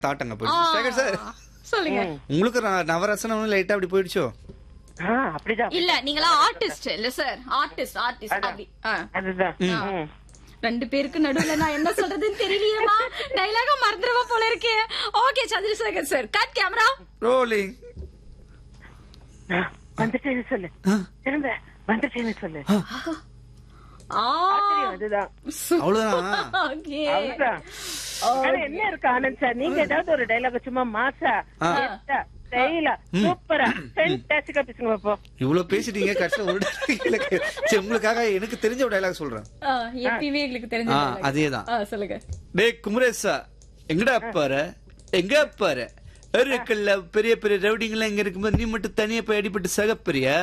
தாட்டங்க போயிடுச்சு சேகர் சார் சொல்லுங்க உங்களுக்கு ர- நவரசனம் லைட்டா அப்படி போயிடுச்சோ ஆ, அப்படிதான் இல்ல நீங்களா ஆர்டிஸ்ட் இல்ல சார் ஆர்டிஸ்ட் ஆர்டிஸ்ட் அப்படி ஆ. அதுதான் ம். ரெண்டு பேருக்கு நடுவுல நான் என்ன சொல்றதுன்னு தெரியலையேமா டைலாக மறந்துடுவா போல இருக்கே okay Chandrasekhar sir cut camera rolling ஆ, வந்துட்டேன்னு சொல்லு திரும்ப வந்துட்டேன்னு சொல்லு ஆ ஆச்சரியம் அதுதான் அவ்வளவுதான் ஓகே அதுதான் ஆனா என்ன இருக்கு ஆனந்த் சார் நீங்க ஏதாவது ஒரு டைலாக் சும்மா மாசா ஸ்டைலா சூப்பரா ஃபென்டாஸ்டிக்கா பேசுங்க பாப்போம் இவ்வளவு பேசிட்டீங்க கடைசியில் ஒரு dialogue எனக்கு சரி உங்களுக்காக எனக்கு தெரிஞ்ச ஒரு டைலாக் சொல்றேன் எப்பயுமே எங்களுக்கு ஆ தெரிஞ்ச அதேதான் ஆ, சொல்லுங்க டேய் குமரேசா எங்கடா பாரு எங்க பாரு இருக்குல்ல பெரிய பெரிய ரவுடிங்கெல்லாம் இங்க இருக்கும்போது நீ மட்டும் தனியா போய் அடிபட்டு சகப்பெரியா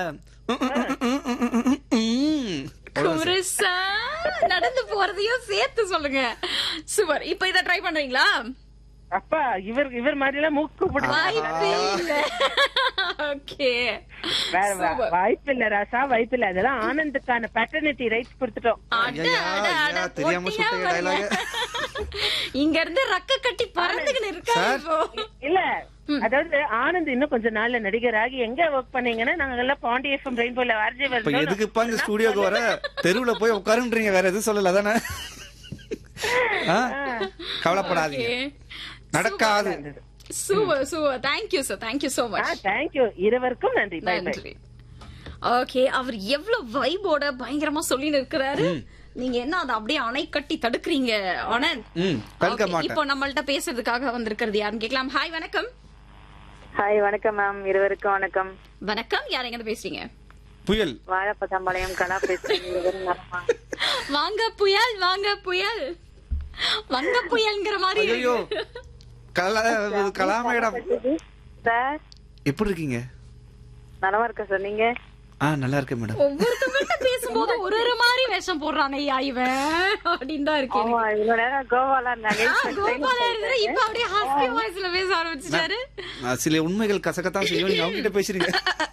குமரேசா நடந்து போறதையும் சேர்த்து சொல்லுங்க சூப்பர் இப்ப இத ட்ரை பண்றீங்களா அப்பா இவர் இவர் மாதிரி எல்லாம் மூக்கு பிடிச்சு வாய்ப்பே இல்ல ஓகே வேற வா- வாய்ப்பு இல்ல ராசா வாய்ப்பு இல்ல அதெல்லாம் ஆனந்துக்கான பேட்டர்னிட்டி ரைட்ஸ் கொடுத்துட்டோம் ஐயா, ஐயா, தெரியாம சுட்ட dialogue. இங்க இருந்து ரக்க கட்டி பறந்துகிட்டு இருக்கா சார். இப்போ இல்ல அதாவது ஆனந்த் இன்னும் கொஞ்ச நாள்ல நடிகர் ஆகி எங்க ஒர்க் பண்ணீங்கன்னா நாங்க எல்லாம் பாண்டி எஃப்எம் ரெயின்போல ஆர்ஜே இப்ப எதுக்குப்பா இந்த ஸ்டுடியோக்கு வர தெருவுல போய் உட்காருன்றீங்க வேற எதுவும் சொல்லல அதானே ஆ? கவலைப்படாதீங்க நடக்காது super super thank you sir thank you so much thank you இருவருக்கும் நன்றி பை பை நன்றி ஓகே அவர் எவ்வளவு வைபோட பயங்கரமா சொல்லின்னு இருக்கிறாரு நீங்க என்ன அதை அப்படியே அணை கட்டி தடுக்கிறீங்க ஆனந்த் ம் தடுக்க Okay, மாட்டேன் இப்போ நம்மள்ட்ட பேசுறதுக்காக வந்திருக்கிறது யாருன்னு கேட்கலாம் ஹாய் வணக்கம் ஹாய் வணக்கம் மேம் இருவருக்கும் வணக்கம் வணக்கம் யார் எங்க பேசுறீங்க புயல் வாழைப்பதாம்பாளையம் கலா பேசுறேன் இருவரும் நலமா? வாங்க புயல் வாங்க புயல் வங்க புயல்ங்கிற மாதிரி ஐயோ இருக்கு. கலா கலா மேடம் சார் எப்படி இருக்கீங்க நலமா இருக்க சார் நீங்க ஆ நல்லா இருக்கேன் மேடம் ஒவ்வொருத்தவங்கள்ட்ட பேசும்போது ஒரு ஒரு மாதிரி வேஷம் போடுறான் ஐயா இவன் அப்படின்னு தான் இருக்கேன் ஆமா இவ்வளவு நேரம் கோவால இருந்தாங்க கோபாலா இருக்கிற இப்ப அப்படியே ஹாஸ்கி வாய்ஸ்ல பேச ஆரம்பிச்சிட்டாரு நான் சில உண்மைகள் கசக்கத்தான் செய்யும் நீங்க அவங்க கிட்ட பேசுறீங்க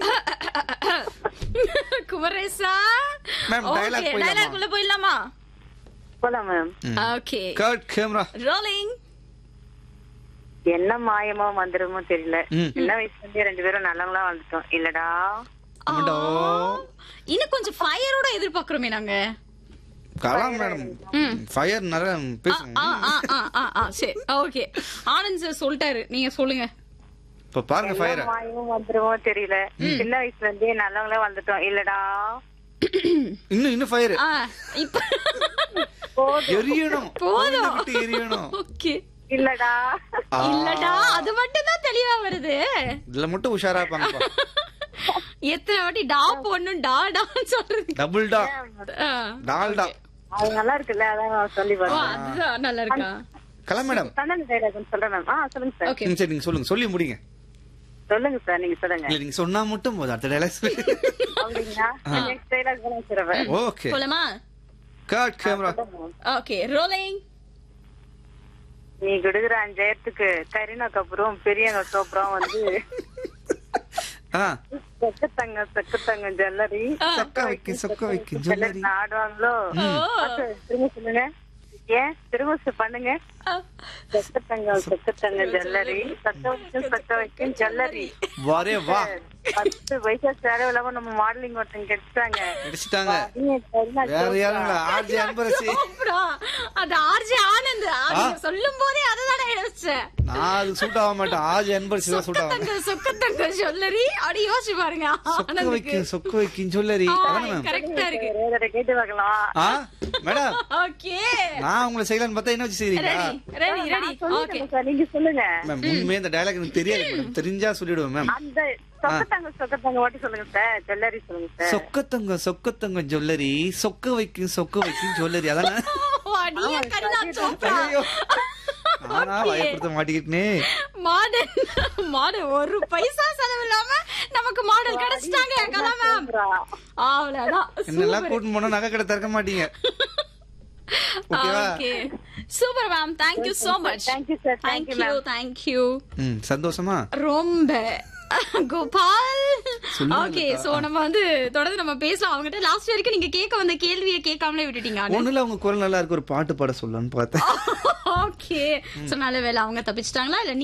குமரேசா Ma'am, dialogue ஓகே போயிடலாமா? டயலாக் உள்ள போயிடலாமா போலாம் ma'am okay cut camera rolling என்ன மாயமோ மந்திரமோ தெரியல ம். சின்ன வயசுல இருந்தே ரெண்டு பேரும் நல்லவங்களா வாழ்ந்துட்டோம் இல்லடா ஆமாண்டா. இன்னும் கொஞ்சம் ஃபயரோட எதிர்பார்க்கிறோமே நாங்க கலா மேடம் ஃபயர் நிறைய ஆ, பேசுங்க ஆ, ஆ, ஆ, ஆ, ஆ, சரி ஓகே ஆனந்த் சார் சொல்லிட்டாரு நீங்க சொல்லுங்க இப்ப பாருங்க ஃபயர் என்ன மாயமோ மந்திரமோ தெரியல சின்ன வயசுல இருந்தே நல்லவங்களா வாழ்ந்துட்டோம் இல்லடா இன்னும் இன்னும் ஃபயர் ஆ, இப்ப எரியணும் போதும். விட்டு எரியணும் ஓகே இல்லடா ஆ, இல்லடா அது மட்டும் தான் தெளிவா வருது இதுல மட்டும் உஷாரா இருப்பாங்கப்பா எத்தனை வாட்டி டா போடணும் டா டான்னு சொல்றது டபுள் டா ஆ. டால்டா அது நல்லா இருக்குல்ல அதான் நான் சொல்லி ஓ, பார்த்தேன் அதுதான் நல்லா இருக்கா கலா மேடம் கண்ணன் டைலாக் சொல்றேன் மேம் ஆ சொல்லுங்க சார் ஓகே ம், சரி நீங்க சொல்லுங்க சொல்லி முடிங்க சொல்லுங்க சார் நீங்க சொல்லுங்க இல்ல நீங்க சொன்னா மட்டும் போதும் அடுத்த டைலாக் அப்படிங்களா நெக்ஸ்ட் டைலாக் தான் சொல்றேன் ஓகே போலாமா கட் கேமரா ஓகே ரோலிங் நீ கொடுக்குற அஞ்சாயிரத்துக்கு கரீனா கபூரும் பெரியங்க சோப்ராவும் வந்து ஆ சொக்கத்தங்க சொக்கத்தங்க ஜுவல்லரி சொக்க வைக்க சொக்க வைக்க ஜுவல்லரி ஆடுவாங்களோ அப்ப திரும்ப சொல்லுங்க ஏன் திரும்ப சொ- பண்ணுங்க சொக்கத்தங்க சொக்கத்தங்க ஜுவல்லரி சொக்க வைக்கும் சொக்க வைக்கும் ஜுவல்லரி வரே வா பத்து பைசா செலவு இல்லாம நம்ம மாடலிங் ஒருத்தங்க கிடைச்சிட்டாங்க அடிச்சிட்டாங்க நீங்க கரீனா வேற யாருங்களா ஆர்ஜி அன்பரசி அப்புறம் அது ஆர்ஜி ஆனந்த் அது நீங்க சொல்லும் போதே அதுதானே யோசிச்சேன் நான் அது சூட் ஆக மாட்டேன் ஆர்ஜி அன்பரசி தான் சூட் ஆகும் சொக்கத்தங்க சொக்கத்தங்க சொல்லரி அப்படி யோசிச்சு பாருங்க சொக்க ஆனந்துக்கு வைக்கும் சொக்க வைக்கும் ஜுவல்லரி அதானே மேம் கரெக்டா இருக்கு வேற கேட்டு பார்க்கலாம் ஆ மேடம் ஓகே நான் உங்களை செய்யலான்னு பார்த்தா என்ன வச்சு செய்றீங்களா ரெடி ரெடி ரெடி ஓகே சொல்லுங்க சார் நீங்க சொல்லுங்க மேம் உண்மையே இந்த டயலாக் எனக்கு தெரியாது மேடம் தெரிஞ்சா சொல்லிடுவேன் மேம் அந்த சொக்கத்தங்க சொக்கத்தங்க ஓட்டி சொல்லுங்க சார் ஜுவல்லரி சொல்லுங்க சார் சொக்கத்தங்க சொக்கத்தங்க ஜுவல்லரி சொக்க வைக்கும் சொக்க வைக்கும் ஜுவல்லரி அதானே அடியே கருணா சோப்ரா ஐயோ நானா பயப்படுத்த மாட்டிக்கிட்டே மாடல் மாடல் ஒரு பைசா செலவு இல்லாம நமக்கு மாடல் கிடைச்சிட்டாங்க கலா மேம் அவ்வளவுதான் என்னெல்லாம் கூட்டின்னு போனா நகை கடை திறக்க மாட்டீங்க ஓகேவா okay super ma'am thank you so much Thank you, sir. Thank thank you, you ma'am. Thank you ம் சந்தோஷமா ரொம்ப கோபால் சொல்லுங்க ஓகே லதா. சோ நம்ம வந்து தொடர்ந்து நம்ம பேசலாம் அவங்ககிட்ட லாஸ்ட் வரைக்கும் நீங்க கேட்க வந்த கேள்வியை கேட்காமலே விட்டுட்டீங்க ஒண்ணுல அவங்க குரல் நல்லா இருக்கு ஒரு பாட்டு பாட சொல்லலாம்னு பார்த்தேன் ஓகே சோ நல்ல வேலை அவங்க தப்பிச்சிட்டாங்களா இல்ல